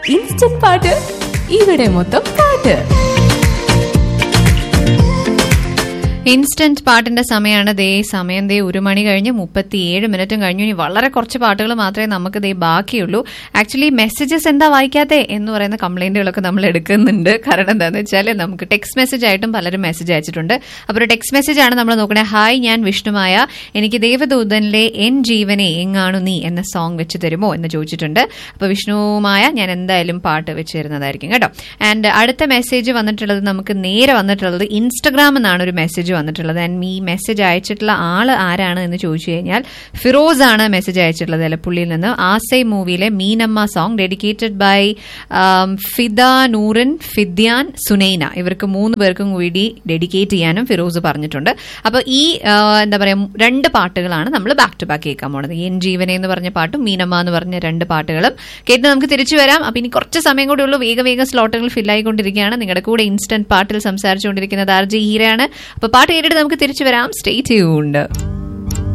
instant പാട്ട് ഇവിടെ മൊത്തം പാട്ട് ഇൻസ്റ്റന്റ് പാട്ടിന്റെ സമയമാണ് ദേ സമയം ദേ ഒരു മണി കഴിഞ്ഞ് മുപ്പത്തിയേഴ് മിനിറ്റും കഴിഞ്ഞു ഇനി വളരെ കുറച്ച് പാട്ടുകൾ മാത്രമേ നമുക്ക് ദേ ബാക്കിയുള്ളൂ ആക്ച്വലി മെസ്സേജസ് എന്താ വായിക്കാത്തെ എന്ന് പറയുന്ന കംപ്ലൈന്റുകളൊക്കെ നമ്മൾ എടുക്കുന്നുണ്ട് കാരണം എന്താണെന്ന് വെച്ചാൽ നമുക്ക് ടെക്സ്റ്റ് മെസ്സേജ് ആയിട്ടും പലരും മെസ്സേജ് അയച്ചിട്ടുണ്ട് അപ്പോൾ ഒരു ടെക്സ്റ്റ് മെസ്സേജ് ആണ് നമ്മൾ നോക്കണേ ഹായ് ഞാൻ വിഷ്ണുമായ എനിക്ക് ദേവദൂതനിലെ എൻ ജീവനെ എങ്ങാണു നീ എന്ന സോങ് വെച്ച് തരുമോ എന്ന് ചോദിച്ചിട്ടുണ്ട് അപ്പോൾ വിഷ്ണുമായ ഞാൻ എന്തായാലും പാട്ട് വെച്ച് തരുന്നതായിരിക്കും കേട്ടോ ആൻഡ് അടുത്ത മെസ്സേജ് വന്നിട്ടുള്ളത് നമുക്ക് നേരെ വന്നിട്ടുള്ളത് ഇൻസ്റ്റഗ്രാം എന്നാണ് ഒരു മെസ്സേജ് വന്നിട്ടുള്ളത് ആൻഡ് ഈ മെസ്സേജ് അയച്ചിട്ടുള്ള ആള് ആരാണ് എന്ന് ചോദിച്ചു കഴിഞ്ഞാൽ ഫിറോസ് ആണ് മെസ്സേജ് അയച്ചിട്ടുള്ളത് എലപ്പുള്ളിയിൽ നിന്ന് ആസൈ മൂവിയിലെ Meenamma song dedicated by Fida Noorin Fidyan Sunaina ഇവർക്ക് മൂന്ന് പേർക്കും കൂടി ഡെഡിക്കേറ്റ് ചെയ്യാനും ഫിറോസ് പറഞ്ഞിട്ടുണ്ട് അപ്പോൾ ഈ ആ, എന്താ പറയുക രണ്ട് പാട്ടുകളാണ് നമ്മൾ ബാക്ക് ടു ബാക്ക് കേൾക്കാൻ പോണത് എൻ ജീവനെ എന്ന് പറഞ്ഞ പാട്ടും മീനമ്മ എന്ന് പറഞ്ഞ രണ്ട് പാട്ടുകളും കേട്ട് നമുക്ക് തിരിച്ചു വരാം അപ്പൊ ഇനി കുറച്ച് സമയം കൂടി ഉള്ളൂ വേഗം വേഗം സ്ലോട്ടുകൾ ഫില്ലായിക്കൊണ്ടിരിക്കുകയാണ് നിങ്ങളുടെ കൂടെ ഇൻസ്റ്റന്റ് പാട്ടിൽ സംസാരിച്ചുകൊണ്ടിരിക്കുന്നത് ആർ ജി ഹീരയാണ് അപ്പൊ പാട്ട് കേട്ടിട്ട് നമുക്ക് തിരിച്ചു വരാം സ്റ്റേ ട്യൂൺഡ്